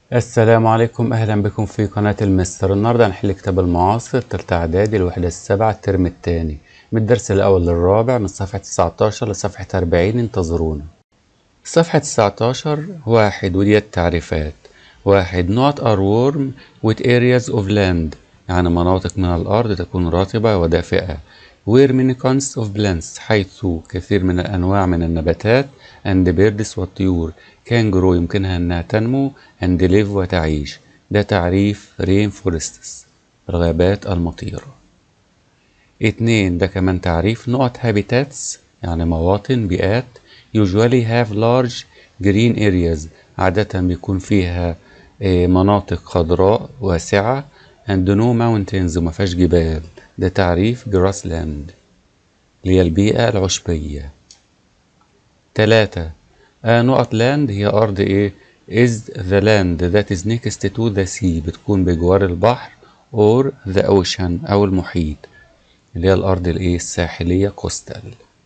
السلام عليكم اهلا بكم في قناة المستر النهاردة هنحل كتاب المعاصر تالتة اعدادي الوحدة السابعة الترم التاني من الدرس الاول للرابع من صفحة 19 لصفحة 40 انتظرونا صفحة 19 واحد ودي التعريفات واحد not are warm with areas of land يعني مناطق من الأرض تكون رطبة ودافئة where many kinds of plants حيث كثير من الأنواع من النباتات and birds والطيور can grow يمكنها أنها تنمو and live وتعيش ده تعريف rainforests الغابات المطيرة اتنين ده كمان تعريف نقط habitats يعني مواطن بيئات usually have large green areas عادة بيكون فيها مناطق خضراء واسعة and no mountains وما فيهاش جبال ده تعريف grassland اللي هي البيئة العشبية تلاتة آه نقط لاند هي أرض إيه is the land that is next to the sea بتكون بجوار البحر or the ocean أو المحيط اللي هي الأرض الإيه الساحلية coastal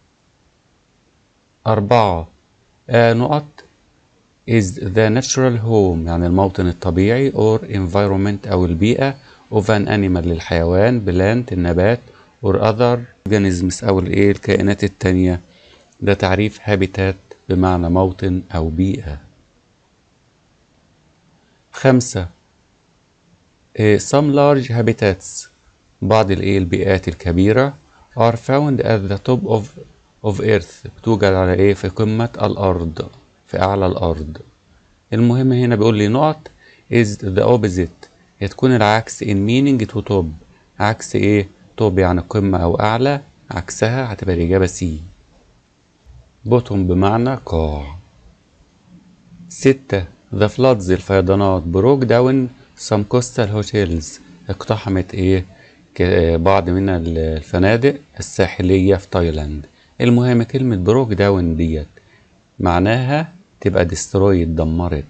أربعة آه نقط is the natural home يعني الموطن الطبيعي or environment أو البيئة of an animal للحيوان plant النبات or other organisms أو الإيه الكائنات التانية ده تعريف habitat بمعنى موطن أو بيئة خمسة إيه some large habitats بعض الإيه البيئات الكبيرة are found at the top of of earth بتوجد على إيه في قمة الأرض في أعلى الأرض المهم هنا بيقول لي نقط is the opposite هي تكون العكس in meaning to top عكس إيه top يعني قمة أو أعلى عكسها هتبقى الإجابة سي بوتوم بمعنى قاع ستة The floods الفيضانات broke down some coastal hotels اقتحمت ايه بعض من الفنادق الساحلية في تايلاند المهم كلمة بروك داون ديت معناها تبقى ديسترويد دمرت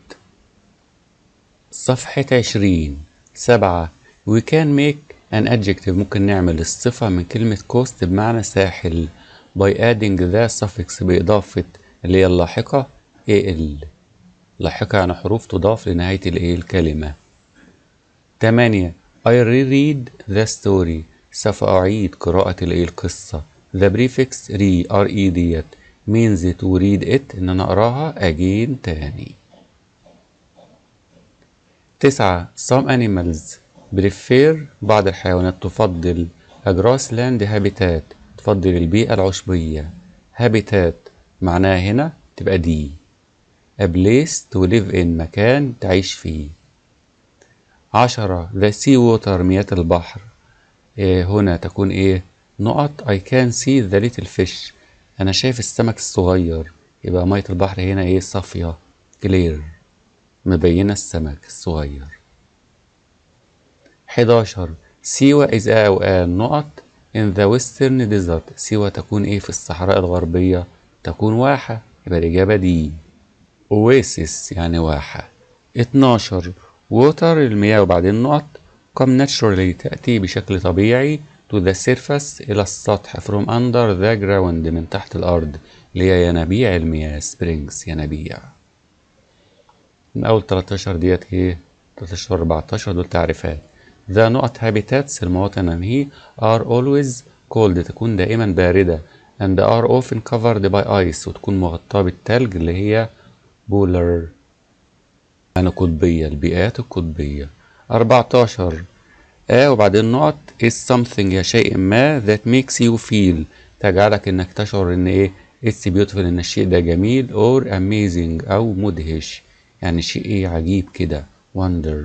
صفحة عشرين سبعة we can make an adjective ممكن نعمل الصفة من كلمة coast بمعنى ساحل by adding the suffix بإضافة اللي هي اللاحقة al لاحقة يعني حروف تضاف لنهاية الإيه الكلمة تمانية I reread the story سوف أعيد قراءة الإيه القصة the prefix re re ديت means to read it إن أنا أقراها again تاني تسعة some animals prefer بعض الحيوانات تفضل a grassland habitat تفضل البيئة العشبية habitat معناها هنا تبقى دي a place to live in مكان تعيش فيه عشرة the sea water مياه البحر إيه هنا تكون ايه نقط I can see the little fish أنا شايف السمك الصغير يبقى مية البحر هنا ايه صافية clear مبينة السمك الصغير حداشر سيوة is a أو a نقط in the western desert سيوة تكون ايه في الصحراء الغربية تكون واحة يبقى الإجابة دي oasis يعني واحة 12 water المياه وبعدين نقط come naturally تأتي بشكل طبيعي to the surface إلى السطح from under the ground من تحت الأرض اللي هي ينابيع المياه springs ينابيع من أول 13 ديت إيه 13 14 دول تعريفات the نقط habitats المواطن هي are always cold تكون دائما باردة and are often covered by ice وتكون مغطاة بالتلج اللي هي بولر يعني قطبية البيئات القطبية 14 آ وبعدين نقط is something يا شيء ما that makes you feel تجعلك انك تشعر ان ايه it's beautiful ان الشيء ده جميل or amazing او مدهش يعني شيء ايه عجيب كده wonder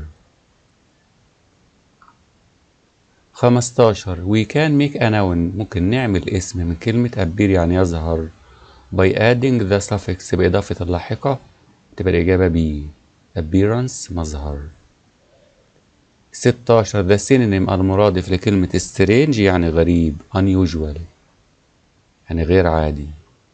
15 we can make a noun ممكن نعمل اسم من كلمة appear يعني يظهر by adding the suffix بإضافة اللاحقة تبقى الإجابة B appearance مظهر 16 the synonym المرادف لكلمة strange يعني غريب unusual يعني غير عادي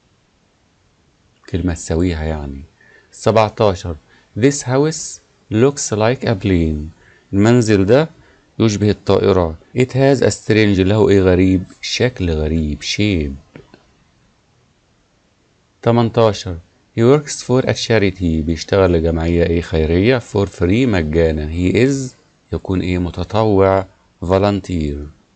كلمة تساويها يعني 17 this house looks like a plane المنزل ده يشبه الطائرة it has a strange له ايه غريب شكل غريب shape 18 he works for a charity بيشتغل لجمعية ايه خيرية for free مجانا he is يكون ايه متطوع volunteer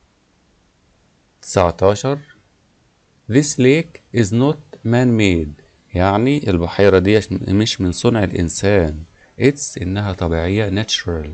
19 This lake is not man-made يعني البحيرة دي مش من صنع الإنسان It's إنها طبيعية natural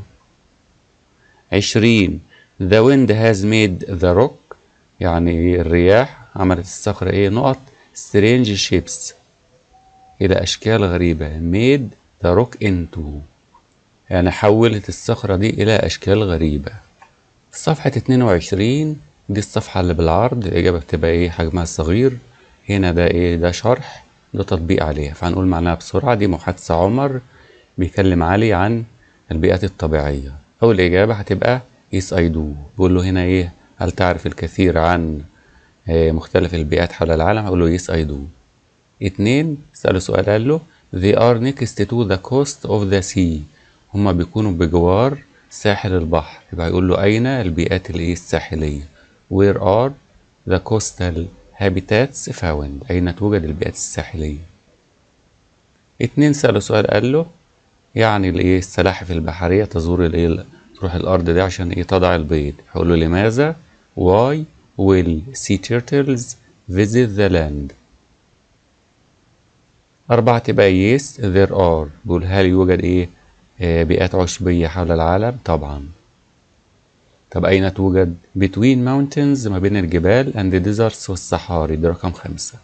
20 The wind has made the rock يعني الرياح عملت الصخرة ايه نقط strange shapes إلى أشكال غريبة made the rock into يعني حولت الصخرة دي إلى أشكال غريبة صفحة 22 دي الصفحة اللي بالعرض الإجابة بتبقى إيه حجمها صغير هنا ده إيه ده شرح ده تطبيق عليها فهنقول معناها بسرعة دي محادثة عمر بيكلم علي عن البيئات الطبيعية أول إجابة هتبقى يس أي دو بقول له هنا إيه هل تعرف الكثير عن مختلف البيئات حول العالم هقول له يس أي دو اتنين سأله سؤال قال له they are next to the coast of the sea هما بيكونوا بجوار ساحل البحر يبقى هيقول له أين البيئات الإيه الساحلية where are the coastal habitats found أين توجد البيئات الساحلية اتنين سأله سؤال قال له يعني الإيه السلاحف البحرية تزور الإيه تروح الأرض دي عشان إيه تضع البيض هقول له لماذا why will sea turtles visit the land أربعة تبقى yes there are بقول هل يوجد إيه آه بيئات عشبية حول العالم طبعا طب أين توجد between mountains ما بين الجبال and the deserts والصحاري ده رقم خمسة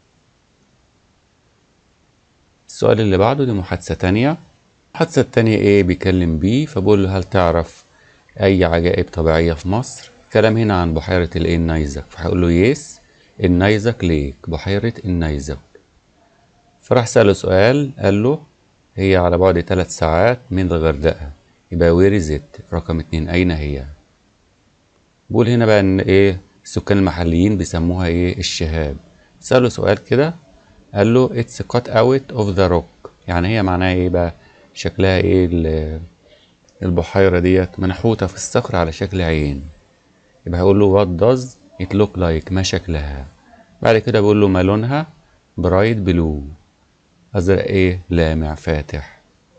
السؤال اللي بعده دي محادثة تانية المحادثة التانية إيه بيكلم بيه فبقول له هل تعرف أي عجائب طبيعية في مصر كلام هنا عن بحيرة الإيه النيزك فهقول له يس النيزك ليك بحيرة النيزك فراح سأله سؤال قال له هي على بعد ثلاث ساعات من الغردقة يبقى وير از رقم اتنين أين هي بقول هنا بقى إن إيه السكان المحليين بيسموها إيه الشهاب سأله سؤال كده قال له اتس كات اوت اوف ذا روك يعني هي معناها إيه بقى شكلها إيه البحيرة ديت منحوتة في الصخر على شكل عين يبقى هقول له وات داز ات لوك لايك ما شكلها بعد كده بقول له ما لونها برايت بلو أزرق إيه لامع فاتح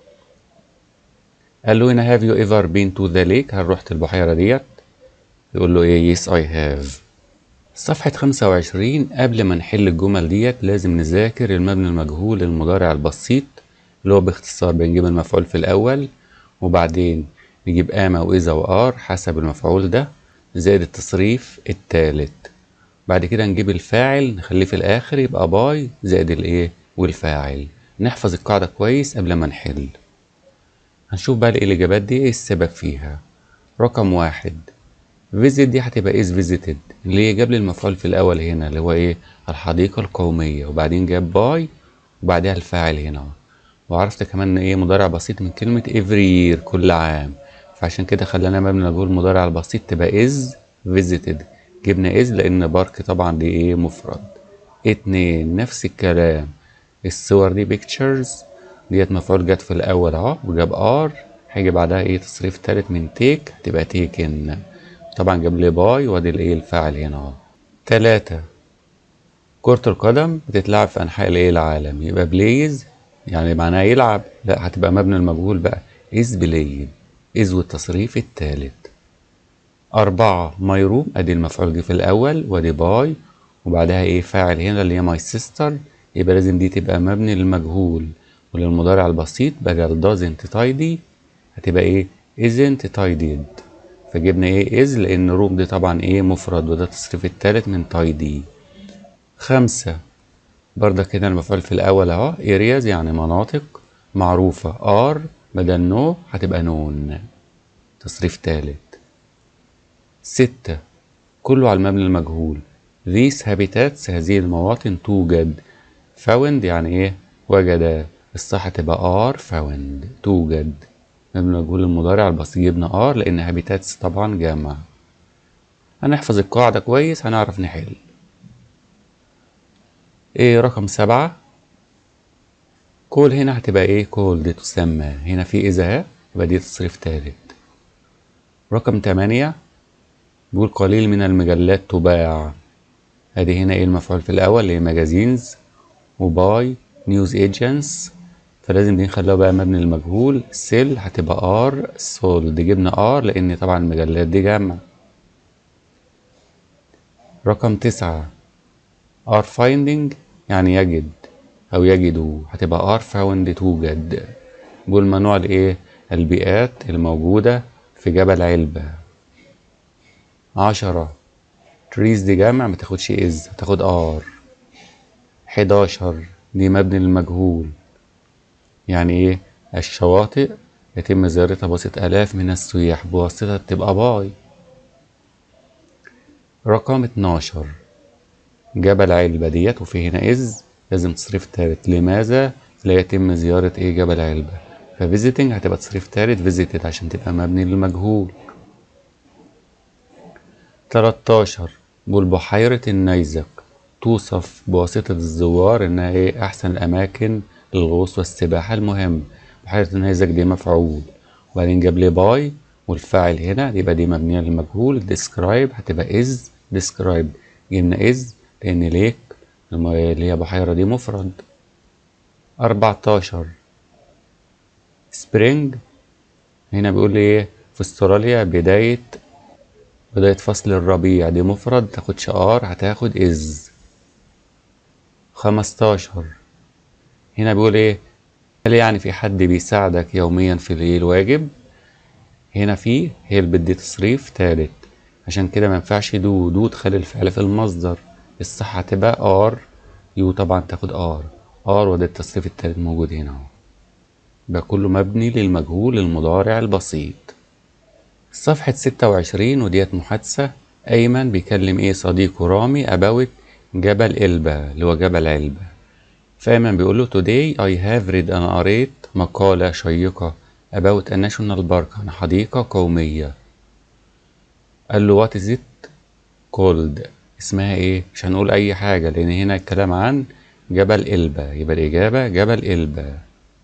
قال له هنا have you ever been to the lake هل رحت البحيرة ديت يقول له إيه yes I have صفحة خمسة وعشرين قبل ما نحل الجمل ديت لازم نذاكر المبني المجهول المضارع البسيط اللي هو باختصار بنجيب المفعول في الأول وبعدين نجيب آما وإذا وآر حسب المفعول ده زائد التصريف التالت بعد كده نجيب الفاعل نخليه في الآخر يبقى باي زائد الإيه والفاعل نحفظ القاعدة كويس قبل ما نحل هنشوف بقى ايه الإجابات دي ايه السبب فيها رقم واحد فيزيت دي هتبقى is visited اللي هي جاب لي المفعول في الأول هنا اللي هو ايه الحديقة القومية وبعدين جاب باي وبعدها الفاعل هنا وعرفت كمان ايه مضارع بسيط من كلمة every year كل عام فعشان كده خلانا مبني مجهول المضارع البسيط تبقى is visited جبنا is لأن بارك طبعا دي ايه مفرد اتنين نفس الكلام الصور دي pictures ديت مفعول جت في الأول اهو وجاب ار هيجي بعدها ايه تصريف تالت من تيك هتبقى تيكن طبعا جاب لي باي وادي الايه الفاعل هنا اهو تلاتة كرة القدم بتتلعب في أنحاء الايه العالم يبقى بليز يعني معناها يلعب لا هتبقى مبني المجهول بقى is بلايد is والتصريف التالت أربعة ماي روم أدي المفعول جه في الأول وأدي باي وبعدها إيه فاعل هنا اللي هي ماي سيستر يبقى لازم دي تبقى مبني للمجهول وللمضارع البسيط بدل doesn't tidy هتبقى إيه isn't tidied فجبنا إيه is لأن روم دي طبعا إيه مفرد وده التصريف التالت من tidy خمسة برضك هنا المفعول في الأول أهو areas يعني مناطق معروفة are بدل نو هتبقى نون تصريف تالت ستة كله على المبني المجهول these habitats هذه المواطن توجد found يعني ايه وجد الصح تبقى are found توجد مبني مجهول المضارع البسيط جبنا are لأن habitats طبعا جمع هنحفظ القاعدة كويس هنعرف نحل ايه رقم سبعة كول هنا هتبقى ايه كول دي تسمى هنا في اذا يبقى دي تصريف تالت رقم تمانية بيقول قليل من المجلات تباع ادي هنا ايه المفعول في الاول اللي هي ماجازينز وباي نيوز ايجنتس فلازم دي نخليها بقى مبني للمجهول سيل هتبقى ار سولد جبنا ار لان طبعا المجلات دي جمع رقم تسعة ار فايندينج يعني يجد او يجدوا هتبقى ار فاوند توجد بقول منوع الايه البيئات الموجودة في جبل علبة عشرة تريز دي جمع ما تاخدش از هتاخد ار حداشر دي مبني للمجهول يعني ايه الشواطئ يتم زيارتها بواسطة آلاف من السياح بواسطة تبقى باي رقم اتناشر جبل علبة ديت وفي هنا إز لازم تصريف تالت لماذا لا يتم زيارة ايه جبل علبة ففيزيتنج هتبقى تصريف تالت فيزيتد عشان تبقى مبني للمجهول تلاتاشر بقول بحيرة النيزك توصف بواسطة الزوار إنها إيه أحسن الأماكن للغوص والسباحة المهم بحيرة النيزك دي مفعول وبعدين جاب لي باي والفاعل هنا يبقى دي مبنية للمجهول describe هتبقى is describe جبنا is لأن ليك اللي هي بحيرة دي مفرد أربعتاشر سبرينج هنا بيقول لي ايه في استراليا بداية بداية فصل الربيع دي مفرد تاخدش ار هتاخد از خمستاشر هنا بيقول ايه هل يعني في حد بيساعدك يوميا في الايه الواجب هنا في هي اللي بدي تصريف تالت عشان كده ما ينفعش دو دو تخلي الفعل في المصدر الصح هتبقى ار يو طبعا تاخد ار ار وده التصريف التالت موجود هنا اهو ده كله مبني للمجهول المضارع البسيط صفحة ستة وعشرين وديت محادثة أيمن بيكلم إيه صديقه رامي أباوت جبل إلبا اللي هو جبل علبة فأيمن بيقول له today I have read أنا قريت مقالة شيقة about a national park عن حديقة قومية قال له what is it called اسمها إيه مش هنقول أي حاجة لأن هنا الكلام عن جبل إلبا يبقى الإجابة جبل إلبا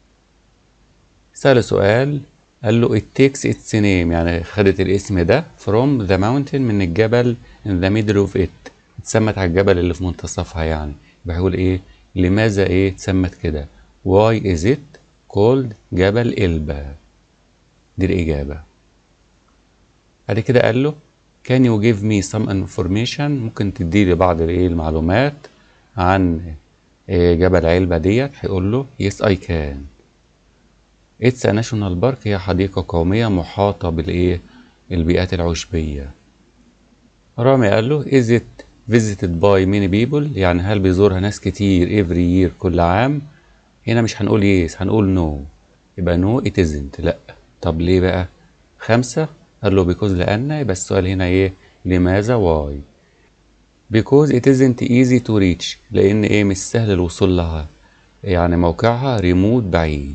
سأل سؤال قال له it takes its name يعني خدت الاسم ده from the mountain من الجبل in the middle of it اتسمت على الجبل اللي في منتصفها يعني بيقول ايه لماذا ايه اتسمت كده why is it called جبل إلبا دي الإجابة بعد كده قال له can you give me some information ممكن تديلي بعض الايه المعلومات عن إيه جبل علبة ديت هيقول له yes I can اتس ناشونال بارك هي حديقة قومية محاطة بالإيه؟ البيئات العشبية. رامي قال له is it visited by many people يعني هل بيزورها ناس كتير every year كل عام؟ هنا مش هنقول yes هنقول no يبقى no it isn't لأ طب ليه بقى؟ خمسة قال له because لأن يبقى السؤال هنا إيه؟ لماذا why؟ because it isn't easy to reach لأن إيه مش سهل الوصول لها يعني موقعها ريموت بعيد.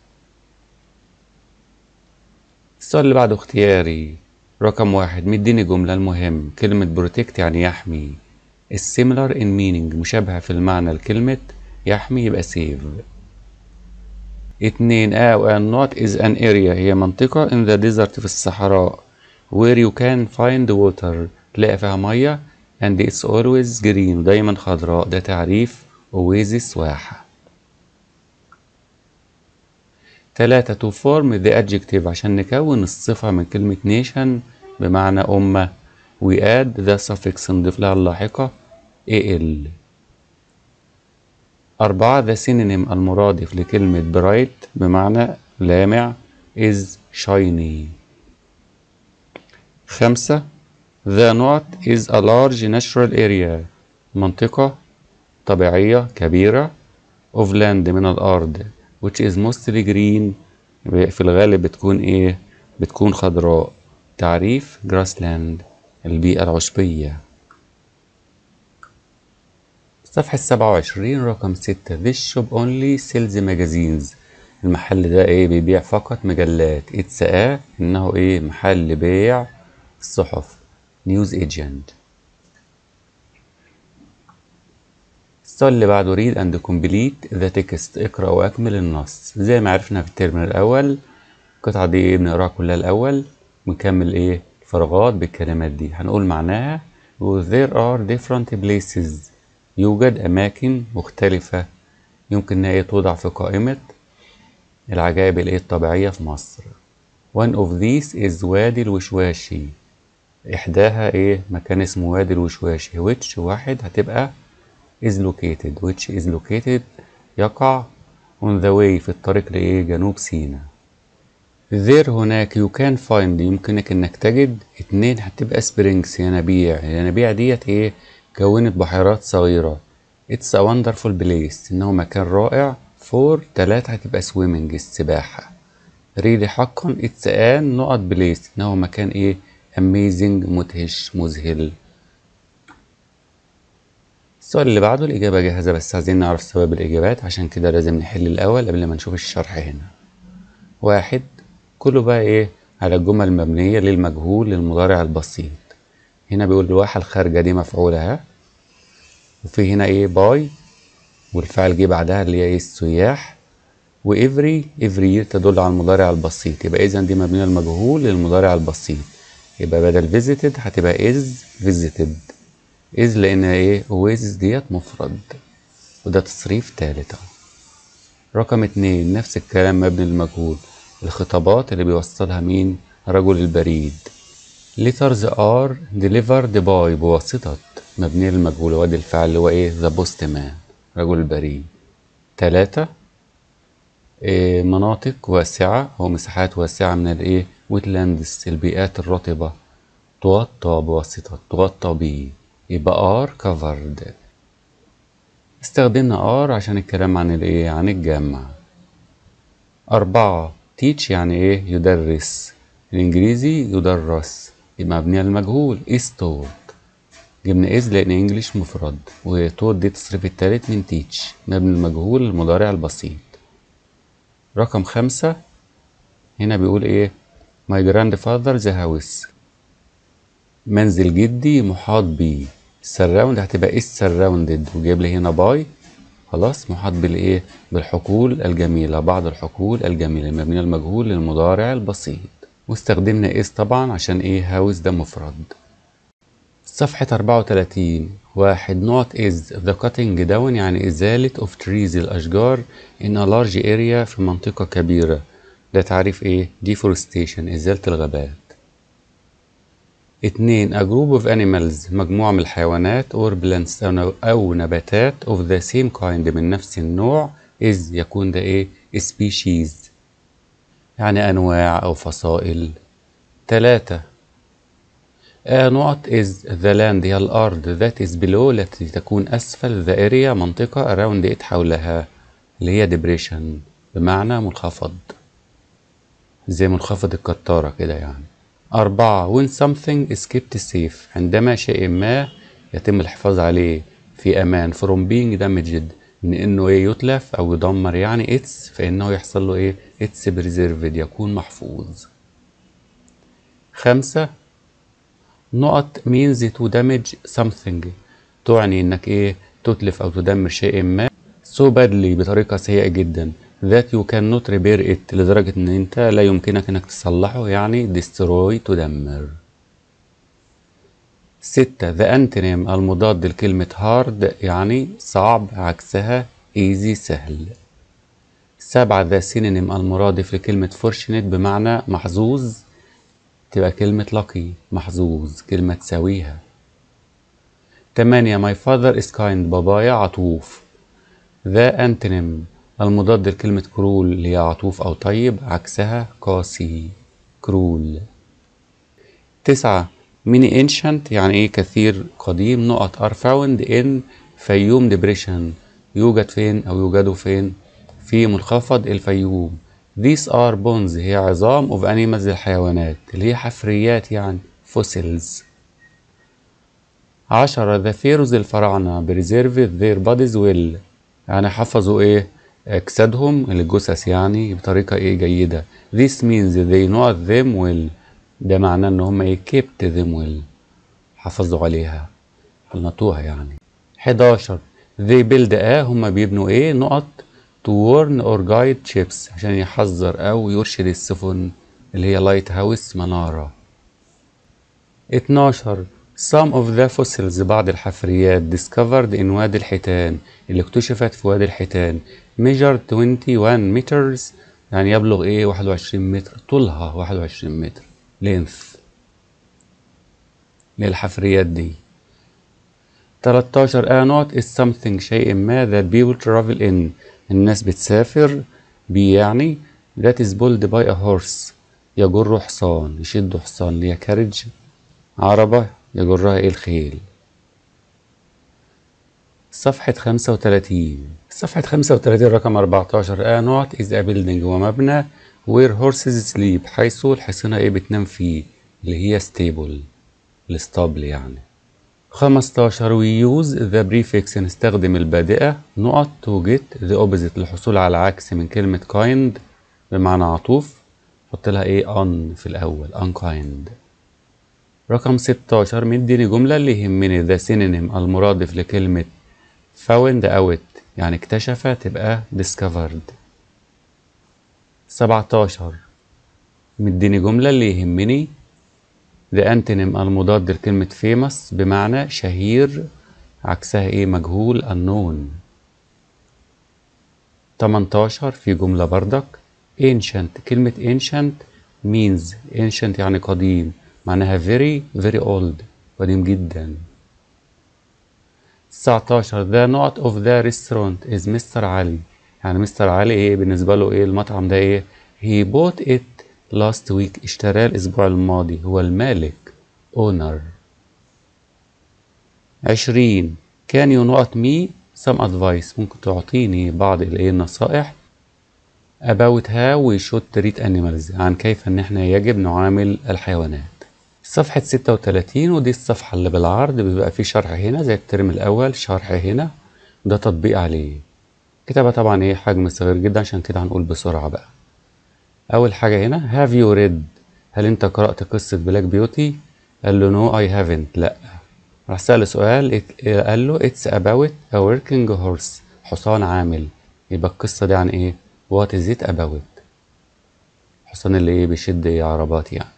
السؤال اللي بعده اختياري رقم واحد مديني جملة المهم كلمة بروتكت يعني يحمي السيميلر in meaning مشابهة في المعنى لكلمة يحمي يبقى سيف اتنين A و not is an area هي منطقة in the desert في الصحراء where you can find water تلاقي فيها مية and it's always green دايما خضراء ده تعريف oasis واحة تلاتة to form the adjective عشان نكون الصفة من كلمة nation بمعنى أمة we add the suffix نضيف لها اللاحقة al أربعة the synonym المرادف لكلمة bright بمعنى لامع is shiny خمسة the not is a large natural area منطقة طبيعية كبيرة of land من الأرض which is mostly green في الغالب بتكون ايه بتكون خضراء تعريف grassland البيئة العشبية صفحة سبعة وعشرين رقم ستة This shop only sells magazines المحل ده ايه بيبيع فقط مجلات It's a انه ايه محل بيع الصحف نيوز ايجنت السؤال اللي بعده read and complete the text اقرأ وأكمل النص زي ما عرفنا في الترم الأول القطعة دي ايه بنقراها كلها الأول ونكمل ايه الفراغات بالكلمات دي هنقول معناها there are different places يوجد أماكن مختلفة يمكن إن هي توضع في قائمة العجائب الإيه الطبيعية في مصر one of these is وادي الوشواشي إحداها إيه مكان اسمه وادي الوشواشي which واحد هتبقى is located which is located يقع on the way في الطريق لإيه جنوب سيناء there هناك you can find يمكنك إنك تجد اتنين هتبقى springs ينابيع الينابيع ديت إيه كونت بحيرات صغيرة it's a wonderful place إنه مكان رائع for تلاتة هتبقى swimming السباحة really حقا it's an نقط بليس إنه مكان إيه amazing مدهش مذهل السؤال اللي بعده الإجابة جاهزة بس عايزين نعرف سبب الإجابات عشان كده لازم نحل الأول قبل ما نشوف الشرح هنا واحد كله بقى إيه على الجمل المبنية للمجهول للمضارع البسيط هنا بيقول الواحة الخارجة دي مفعولة ها وفي هنا إيه باي والفعل جه بعدها اللي هي إيه السياح وإفري إفري تدل على المضارع البسيط يبقى إذا دي مبنية للمجهول للمضارع البسيط يبقى بدل visited هتبقى is visited is لان ايه with ديت مفرد وده تصريف تالت اهو رقم اتنين نفس الكلام مبني للمجهول الخطابات اللي بيوصلها مين رجل البريد letters are delivered by بواسطة مبنية للمجهول وادي الفعل اللي هو ايه the postman رجل البريد تلاتة إيه مناطق واسعة أو مساحات واسعة من الايه ويتلاندز البيئات الرطبة تغطى بواسطة تغطى بيه يبقى ار كفرد استخدمنا ار عشان الكلام عن الايه عن الجمع أربعة تيتش يعني ايه يدرس الإنجليزي يدرس يبقى مبنية للمجهول is taught جبنا is لأن انجليش مفرد وتوت دي التصريف التالت من تيتش مبني المجهول المضارع البسيط رقم خمسة هنا بيقول ايه my grandfather's house منزل جدي محاط بيه surround هتبقى is surrounded وجايب لي هنا باي خلاص محاط بالايه بالحقول الجميله بعض الحقول الجميله مبنيه المجهول للمضارع البسيط واستخدمنا is طبعا عشان ايه هاوس ده مفرد صفحة 34 واحد نقط is the cutting down يعني إزالة of trees الأشجار in a large area في منطقة كبيرة ده تعريف ايه deforestation إزالة الغابات اتنين a group of animals مجموعة من الحيوانات or plants أو نباتات of the same kind من نفس النوع is يكون ده ايه species يعني أنواع أو فصائل تلاتة a نقط is the land هي الأرض that is below التي تكون أسفل the area منطقة around it حولها اللي هي depression بمعنى منخفض زي منخفض القطارة كده يعني أربعة when something is kept safe عندما شيء ما يتم الحفاظ عليه في أمان from being damaged من إنه إيه يتلف أو يدمر يعني it's فإنه يحصل له إيه it's preserved يكون محفوظ خمسة نقط means to damage something تعني إنك إيه تتلف أو تدمر شيء ما so badly بطريقة سيئة جدا that you cannot repair it لدرجة ان انت لا يمكنك انك تصلحه يعني destroy تدمر ستة the antonym المضاد لكلمة hard يعني صعب عكسها easy سهل سبعة the synonym المرادف لكلمة fortunate بمعنى محظوظ تبقى كلمة lucky محظوظ كلمة تساويها تمانية my father is kind بابايا عطوف the antonym المضاد لكلمة كرول اللي هي عطوف أو طيب عكسها قاسي كرول تسعة ميني انشنت يعني ايه كثير قديم نقط ار فاوند ان فيوم ديبريشن يوجد فين أو يوجدوا فين في منخفض الفيوم These are bones هي عظام of animals الحيوانات اللي هي حفريات يعني fossils عشرة the pharaohs الفراعنة preserved their bodies well يعني حفظوا ايه أجسادهم الجثث يعني بطريقة إيه جيدة this means they know them well ده معناه إن هم إيه kept them well حافظوا عليها حنطوها يعني 11 they build a هم بيبنوا إيه نقط to warn or guide ships عشان يحذر أو يرشد السفن اللي هي لايت هاوس منارة 12 Some of the fossils بعض الحفريات discovered in وادي الحيتان اللي اكتشفت في وادي الحيتان measured 21 meters يعني يبلغ ايه 21 متر طولها 21 متر length للحفريات دي 13 a not is something شيء ما that people travel in الناس بتسافر بيه يعني that is pulled by a horse يجر حصان يشد حصان اللي هي carriage عربة يجرها ايه الخيل صفحة 35 صفحة 35 رقم 14 a not is a building ومبنى where horses sleep حيث الحصينة ايه بتنام فيه اللي هي stable الاسطبل يعني 15 we use the prefix نستخدم البادئة نقط to get the opposite للحصول على العكس من كلمة kind بمعنى عطوف حط لها ايه on في الأول unkind رقم 16 مديني جملة اللي يهمني the synonym المرادف لكلمة found out يعني اكتشف تبقى discovered 17 مديني جملة اللي يهمني the antonym المضاد لكلمة famous بمعنى شهير عكسها ايه مجهول unknown 18 في جملة بردك ancient كلمة ancient means ancient يعني قديم معناها very very old قديم جدا 19 the not of the restaurant is مستر علي يعني مستر علي ايه بالنسبة له ايه المطعم ده ايه he bought it last week اشتراه الاسبوع الماضي هو المالك owner 20 can you not me some advice ممكن تعطيني بعض الايه النصائح about how we should treat animals عن كيف ان احنا يجب نعامل الحيوانات صفحة 36 ودي الصفحة اللي بالعرض بيبقى فيه شرح هنا زي الترم الأول شرح هنا ده تطبيق عليه كتابة طبعا ايه حجم صغير جدا عشان كده هنقول بسرعة بقى أول حاجة هنا have you read هل أنت قرأت قصة بلاك بيوتي؟ قال له no I haven't لأ راح سأله سؤال قال له it's about a working horse حصان عامل يبقى القصة دي عن ايه؟ what is it about حصان اللي ايه بيشد ايه عربات يعني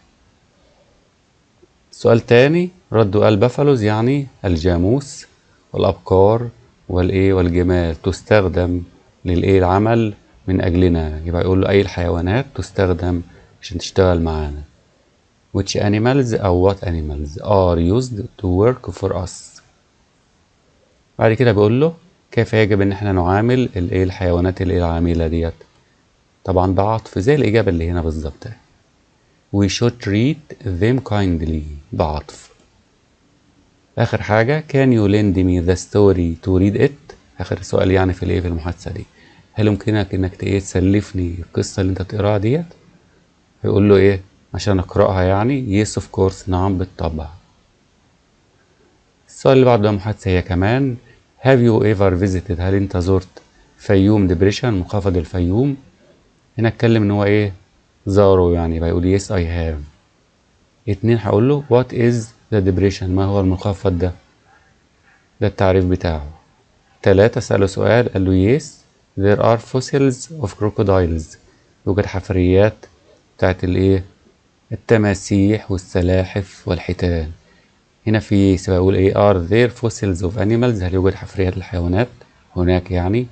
سؤال تاني ردوا قال بافالوز يعني الجاموس والأبقار والإيه والجمال تستخدم للإيه العمل من أجلنا يبقى يقول له أي الحيوانات تستخدم عشان تشتغل معانا which animals أو what animals are used to work for us بعد كده بيقول له كيف يجب إن احنا نعامل الإيه الحيوانات الإيه العاملة ديت طبعا بعطف زي الإجابة اللي هنا بالظبط we should treat them kindly بعطف آخر حاجة can you lend me the story to read it آخر سؤال يعني في الإيه في المحادثة دي هل يمكنك إنك إيه تسلفني القصة اللي أنت بتقراها ديت هيقول له إيه عشان أقرأها يعني yes of course نعم بالطبع السؤال اللي بعده محادثة هي كمان have you ever visited هل أنت زرت فيوم ديبريشن منخفض الفيوم هنا اتكلم إن هو إيه زاره يعني بيقول yes I have اتنين هقول له what is the depression ما هو المنخفض ده ده التعريف بتاعه تلاتة سأله سؤال قال له yes there are fossils of crocodiles يوجد حفريات بتاعت الايه التماسيح والسلاحف والحيتان هنا في بقول ايه are there fossils of animals هل يوجد حفريات الحيوانات هناك يعني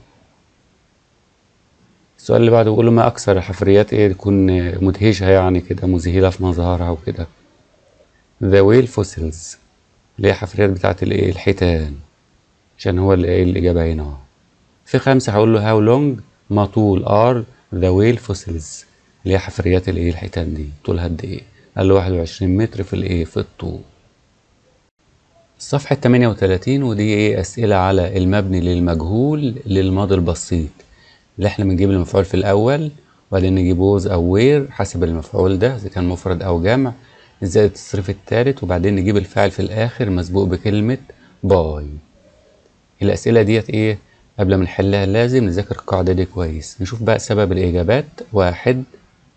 السؤال اللي بعده بيقول له ما أكثر الحفريات إيه تكون مدهشة يعني كده مذهلة في مظهرها وكده The whale fossils اللي هي حفريات بتاعت الإيه الحيتان عشان هو اللي إيه الإجابة هنا أهو في خمسة هقول له how long ما طول are the whale fossils اللي هي حفريات الإيه الحيتان دي طولها قد إيه قال له واحد وعشرين متر في الإيه في الطول صفحة 38 ودي إيه أسئلة على المبني للمجهول للماضي البسيط اللي احنا بنجيب المفعول في الأول وبعدين نجيب ووز أو وير حسب المفعول ده إذا كان مفرد أو جمع زائد التصريف التالت وبعدين نجيب الفاعل في الآخر مسبوق بكلمة باي الأسئلة ديت إيه قبل ما نحلها لازم نذاكر القاعدة دي كويس نشوف بقى سبب الإجابات واحد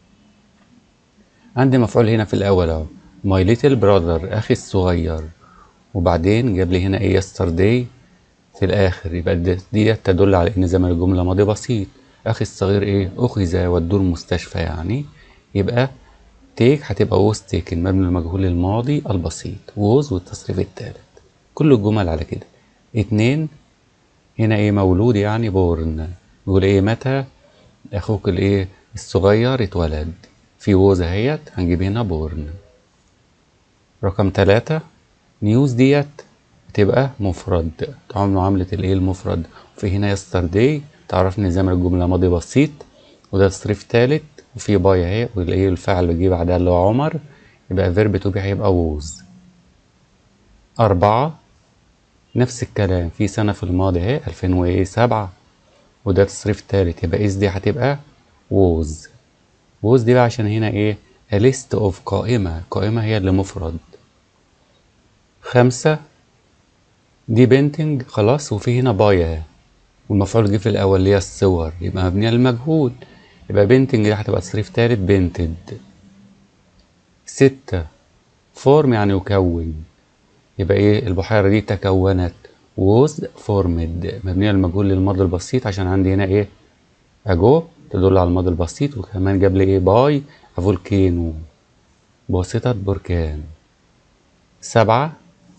عندي مفعول هنا في الأول أهو my little brother أخي الصغير وبعدين جاب لي هنا إيه yesterday في الآخر يبقى دي تدل على إن زمن الجملة ماضي بسيط أخي الصغير إيه أخذ ودوه المستشفى يعني يبقى تيك هتبقى was taken مبني المجهول الماضي البسيط was والتصريف التالت كل الجمل على كده اتنين هنا إيه مولود يعني بورن بيقول ايه متى اخوك الايه الصغير اتولد في ووز اهيت هنجيب هنا بورن رقم تلاتة نيوز ديت بتبقى مفرد تعامل معاملة الايه المفرد وفي هنا يسترداي تعرف نظام الجملة ماضي بسيط وده تصريف تالت وفي باي اهي والايه الفعل بيجي بعدها اللي هو عمر يبقى فيرب تو بي هيبقى ووز أربعة نفس الكلام في سنة في الماضي اهي ألفين وإيه سبعة وده تصريف تالت يبقى إس دي هتبقى ووز ووز دي بقى عشان هنا إيه a list of قائمة قائمة هي اللي مفرد خمسة دي بينتنج خلاص وفي هنا باي اهي والمفعول جه في الأول اللي هي الصور يبقى مبنية للمجهول يبقى بينتنج دي هتبقى تصريف تالت بينتد ستة فورم يعني يكون يبقى ايه البحيرة دي تكونت was formed مبنية للمجهول للماضي البسيط عشان عندي هنا ايه اجو تدل على الماضي البسيط وكمان جاب لي ايه باي فولكينو بواسطة بركان سبعة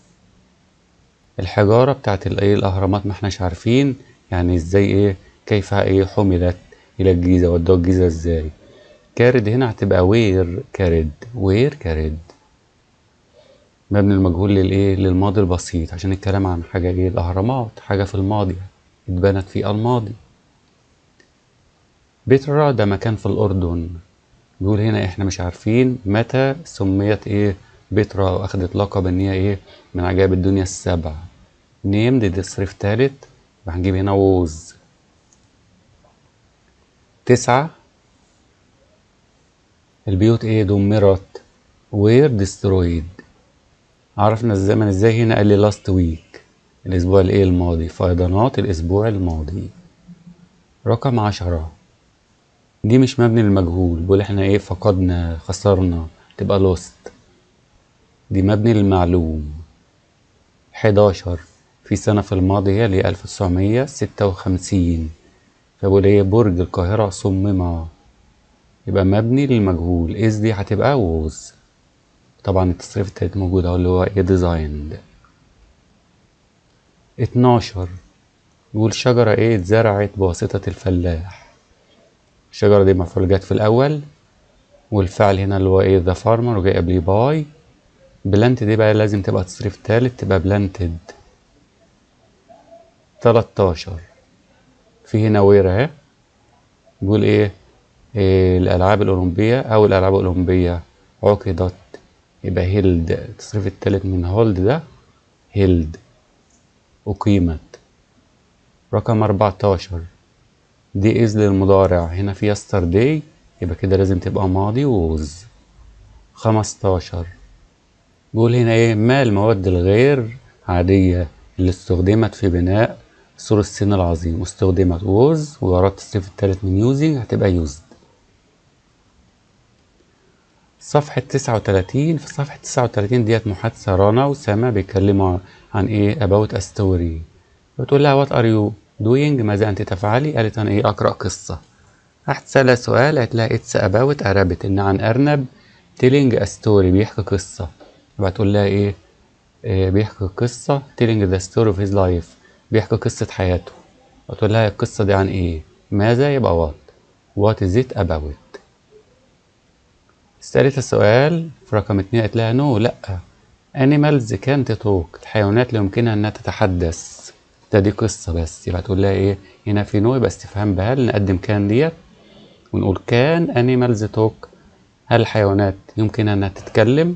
الحجارة بتاعت الايه الأهرامات ما احناش عارفين يعني ازاي ايه كيف ايه حملت إلى الجيزة ودوها الجيزة ازاي كارد هنا هتبقى وير كارد وير كارد مبني المجهول للايه للماضي البسيط عشان الكلام عن حاجة ايه الأهرامات حاجة في الماضي اتبنت في الماضي بترا ده مكان في الأردن بيقول هنا احنا مش عارفين متى سميت ايه بترا واخدت لقب ان هي ايه من عجائب الدنيا السبع نيم دي تصريف تالت هنجيب هنا ووز تسعة البيوت ايه دمرت وير ديسترويد عرفنا الزمن ازاي هنا قال لي لاست ويك الاسبوع الايه الماضي فيضانات الاسبوع الماضي رقم عشرة دي مش مبني للمجهول بيقول احنا ايه فقدنا خسرنا تبقى لوست دي مبني للمعلوم حداشر في سنة في الماضي هي اللي ألف تسعمية ستة وخمسين فبقول ايه برج القاهرة صمم يبقى مبني للمجهول إز دي هتبقى ووز طبعا التصريف التالت موجود اهو اللي هو ايه ديزايند اتناشر يقول شجرة ايه اتزرعت بواسطة الفلاح الشجرة دي مفعول جت في الأول والفعل هنا اللي هو ايه ذا فارمر وجاي قبليه باي بلانت دي بقى لازم تبقى تصريف تالت تبقى بلانتد تلاتاشر في هنا وير اهي بيقول ايه, إيه الألعاب الأولمبية أو الألعاب الأولمبية عقدت يبقى هيلد التصريف التالت من هولد ده هيلد أقيمت رقم أربعتاشر دي إز للمضارع هنا في يسترداي يبقى كده لازم تبقى ماضي ووز خمستاشر بيقول هنا ايه ما المواد الغير عادية اللي استخدمت في بناء سور الصين العظيم واستخدمت ووز وورا التصريف التالت من يوزنج هتبقى يوزد صفحة تسعة وتلاتين في صفحة تسعة وتلاتين ديت محادثة رنا وسما بيتكلموا عن ايه about a story بتقول لها what are you doing ماذا أنت تفعلي قالت أنا ايه أقرأ قصة راحت سألها سؤال قالت لها it's about a rabbit إن عن أرنب telling a story بيحكي قصة يبقى تقول لها ايه, إيه بيحكي قصة telling the story of his life بيحكي قصة حياته وتقول لها القصة دي عن ايه ماذا يبقى what what is it about سألت السؤال في رقم اتنين قالت لها نو لأ animals can't talk الحيوانات اللي يمكنها انها تتحدث ده دي قصة بس يبقى تقول لها ايه هنا في نو يبقى استفهام بهل نقدم كان ديت ونقول كان animals talk هل الحيوانات يمكنها انها تتكلم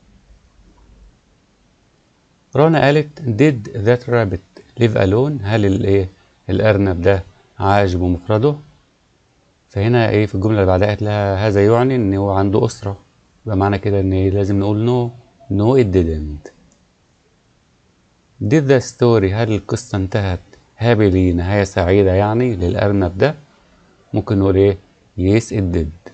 رنا قالت did that rabbit live alone هل الايه الارنب ده عايش بمفرده فهنا ايه في الجمله اللي بعدها قالت لها هذا يعني ان هو عنده اسره يبقى معنى كده ان إيه لازم نقول نو نو it didn't did the story هل القصه انتهت هابلي نهايه سعيده يعني للارنب ده ممكن نقول ايه yes it did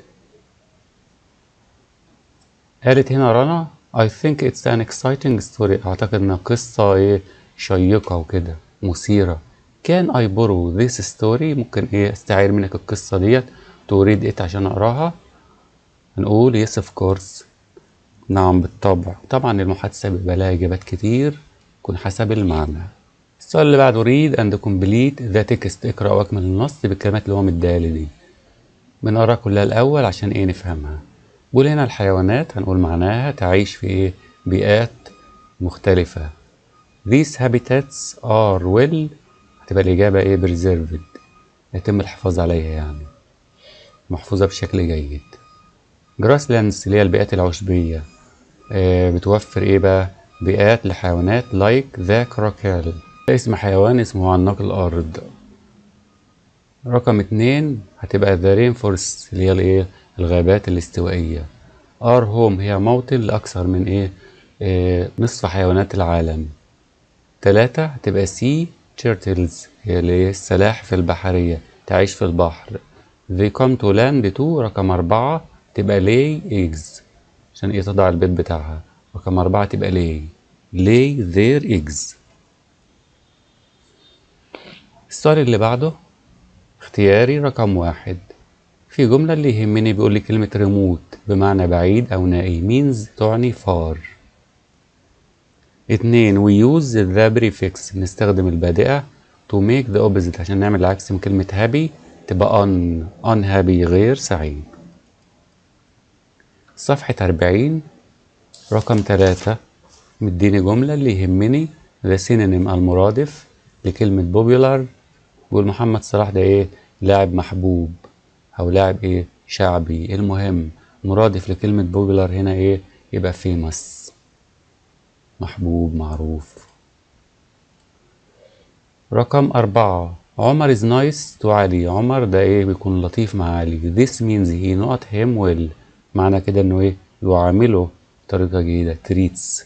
قالت هنا رنا I think it's an exciting story اعتقد انها قصه ايه شيقه وكده مثيره كان I borrow this story ممكن ايه استعير منك القصة ديت تريد ايه عشان اقراها هنقول yes of course نعم بالطبع طبعا المحادثة بيبقى لها اجابات كتير يكون حسب المعنى السؤال اللي بعده read and complete the text اقرأ واكمل النص بالكلمات اللي هو مديها دي بنقرا كلها الأول عشان ايه نفهمها بقول هنا الحيوانات هنقول معناها تعيش في ايه بيئات مختلفة these habitats are well هتبقى الإجابة ايه preserved يتم الحفاظ عليها يعني محفوظة بشكل جيد grasslands اللي هي البيئات العشبية آه بتوفر ايه بقى بيئات لحيوانات like the crocodile اسم حيوان اسمه عناق الأرض رقم اتنين هتبقى the rainforest اللي هي الايه الغابات الاستوائية our home هي موطن لأكثر من ايه آه نصف حيوانات العالم تلاتة هتبقى sea turtles هي اللي هي السلاحف البحرية تعيش في البحر they come to land to رقم أربعة تبقى lay eggs عشان ايه تضع البيض بتاعها رقم أربعة تبقى lay lay their eggs السؤال اللي بعده اختياري رقم واحد في جملة اللي يهمني بيقول لي كلمة ريموت بمعنى بعيد أو نائي means تعني فار اتنين we use the prefix نستخدم البادئة to make the opposite عشان نعمل العكس من كلمة happy تبقى un unhappy غير سعيد صفحة أربعين رقم تلاتة مديني جملة اللي يهمني the synonym المرادف لكلمة popular بيقول محمد صلاح ده ايه لاعب محبوب أو لاعب ايه شعبي المهم مرادف لكلمة popular هنا ايه يبقى famous محبوب معروف رقم أربعة عمر is nice to علي عمر ده ايه بيكون لطيف مع علي this means he not him well معنى كده انه ايه يعامله بطريقة جيدة treats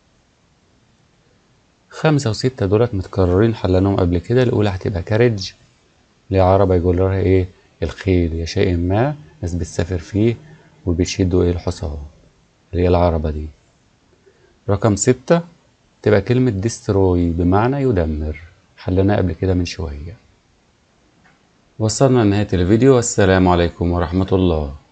خمسة وستة دولت متكررين حلناهم قبل كده الأولى هتبقى كارج اللي عربة يقول لها ايه الخيل يا شيء ما ناس بتسافر فيه وبيشدوا ايه الحصان اللي هي العربة دي رقم ستة تبقى كلمة ديستروي بمعنى يدمر حلناها قبل كده من شوية وصلنا لنهاية الفيديو والسلام عليكم ورحمة الله